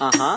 ఆహా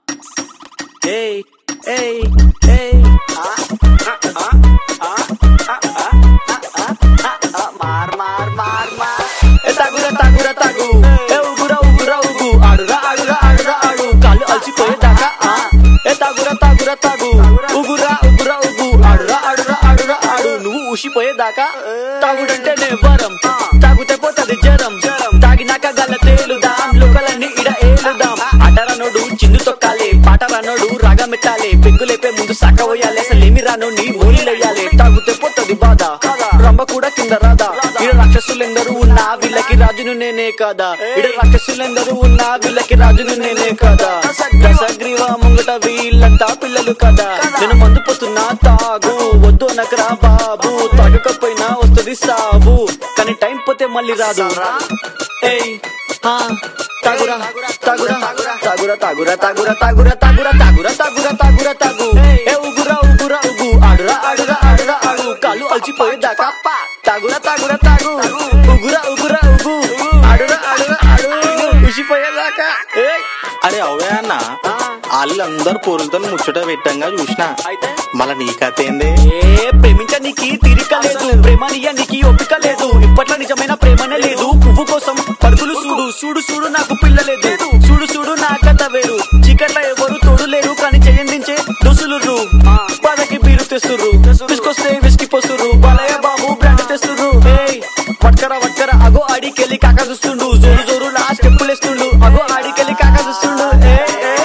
ఏయ్ ఏయ్ ఏయ్ ఆ, ఆ, ఆ, ఆ, ఆ, ఆ, ఆ, ఆ, మార్ మార్ మార్ మార్ ఏ తగురా తగురా తగు ఏ ఉగురా ఉగురా ఉగు ఆడురా ఆడురా ఆడురా ఆడు కాళ్ళు అలసిపోయేదాకా ఆ ఏ తగురా తగురా తగు ఉగురా ఉగురా ఉగు ఆడురా ఆడురా ఆడురా ఆడు నువ్వు ఊసిపోయేదాకా తాగుడంటే వరం తాగుతే పోతది జ్వరం తాగినాక గల తేలుదాం లోకలన్నీ ఇడ ఏలుదాం ఆటరానోడు చిన్ను తొక్కాలి పాట రానోడు రాగం ఎత్తాలి పెగ్గులేపే ముందు సాక పోయాలి అసలు ఏమి రాను నీ మూలిలేయాలి తాగుతే పోతది బాధ రంబ కూడా కింద రాదా ఇడ రాక్షసులెందరూ ఉన్నా వీళ్ళకి రాజును నేనే కదా ఇడ రాక్షసులెందరూ ఉన్నా వీళ్ళకి రాజును నేనే కదా దశగ్రీవ ముంగట వీళ్ళంతా పిల్లలు కదా నేను మందు పోతున్నా తాగు వద్దు అనకరా బాబు తాగకపోయినా వస్తుంది సావు కానీ టైం పోతే మళ్ళీ రాదు ఏయ్ హా తాగురా తాగురా తాగురా తాగురా తాగురా తాగురా తాగురా తాగురా తాగురా తాగురా తాగు ఏ ఉగురా ఉగురా ఉగు ఆడురా ఆడురా ఆడురా ఆడు కాళ్ళు అలసిపోయేదాకా తాగురా తాగురా తాగు ఉగురా ఉగురా ఉగు ఆడురా ఆడురా ఆడు ఉసిపోయేదాకా ఏయ్ అరే అవే అన్న వాళ్ళందరు పోరులతో ముచ్చట పెట్టంగా చూసిన అయితే మళ్ళా నీ కథ ఏంది ఏ ప్రేమించడానికి తీరిక లేదు ప్రేమనియానికి ఓపిక లేదు ఇప్పట్లో నిజమైన ప్రేమనే లేదు పువ్వు కోసం పరుగులు చూడు చూడు చూడు నాకు పిల్ల లేదు చూడు చూడు నా కథ వేరు చీకట్ల ఎవరు తోడు లేరు కానీ చేయందించే దోసులుర్రు బాధకి బీరు తెస్తుర్రు తీసుకొస్తే విసికి పోస్తుర్రు బాలయ్య బాబు బ్రాండ్ తెస్తుర్రు ఏయ్ వట్కర వట్కర అగో ఆడికెళ్ళి కాక చూస్తుండు జోరు జోరు నా స్టెప్పులేస్తుండు అగో ఆడికెళ్ళి కాక చూస్తుండు ఏ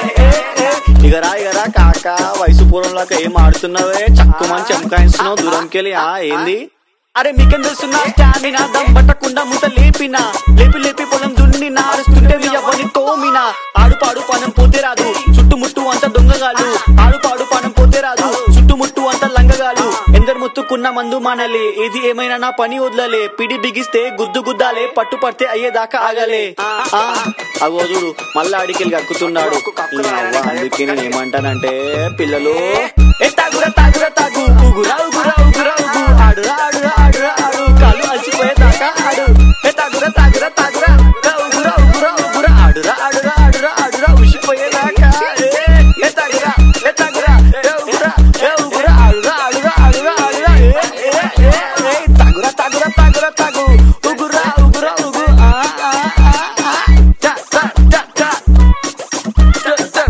ఇగరా ఇగరా కాక వయసు పూర్వంలాగా ఏం ఆడుతున్నావే చక్కుమని చమకాయిస్తున్నావు దూరంకెళ్ళి ఆ ఏంది అరే మీకేం తెలుస్తున్నా స్టామినా దమ్ పట్టకుండా ముత లేపినా లేపి లేపి పొలం దున్ని నారుస్తుంటే మీ అవ్వని తోమినా ఆడు పాడు పానం పోతే రాదు చుట్టుముట్టు అంత దొంగగాలు ఆడు పాడు పానం పోతే రాదు చుట్టుముట్టు అంత లంగగాలు ఎందరు ముత్తుకున్న మందు మానలే ఏది ఏమైనా నా పని వదలలే పిడి బిగిస్తే గుద్దు గుద్దాలే పట్టు పడితే అయ్యేదాకా ఆగలే ఆ, అగో చూడు మళ్ళా అడికెళ్ళి కక్కుతున్నాడు ఈ అవ్వ, అందుకే నేను ఏమంటానంటే పిల్లలు ఏ తాగురా తాగురా తాగు ఉగురా ఉగురా ఉగురా ఉగు ఆడురా ఆడురా ఆడురా ఆడు కాళ్ళు అలసిపోయేదాకా ఆడు ఏ తాగురా తాగురా తాగురా రా ఉగురా ఉగురా ఉగురా ఆడురా ఆడురా ఆడురా ఆడురా ఉసిపోయేదాకా ఏ, ఏ తాగురా ఏ తాగురా ఏ ఉగురా ఏ ఉగురా ఆడురా ఆడురా ఆడురా ఆడురా ఏ, ఏ, ఏ, ఏ, తాగురా తాగురా తాగురా తాగు ఉగురా ఉగురా ఉగు ఆ ఆ ఆ ఆ చా చా చా చా చా, చా.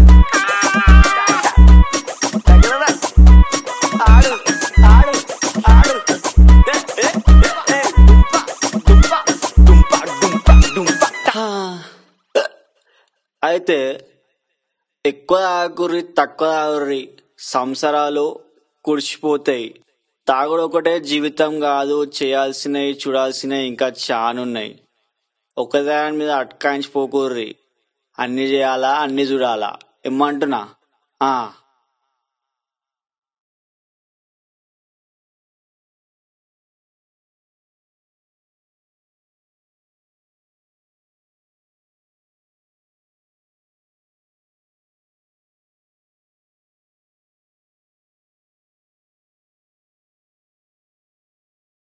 తగలరా. ఆడు ఆడు ఆడు ఏ, ఏ, ఏ, ఏ, దుంప, దుంప, దుంప, దుంప, దుంప. హా. అయితే ఎక్కువ ఆగురి తక్కువ ఆగురి సంసారాలు కుడిచిపోతాయి తాగుడు ఒకటే జీవితం కాదు చేయాల్సినవి చూడాల్సినవి ఇంకా చానున్నాయి ఒకదాని మీద అట్కాయించిపోకూర్రి అన్ని చేయాలా అన్ని చూడాలా ఏమంటున్నా ఆ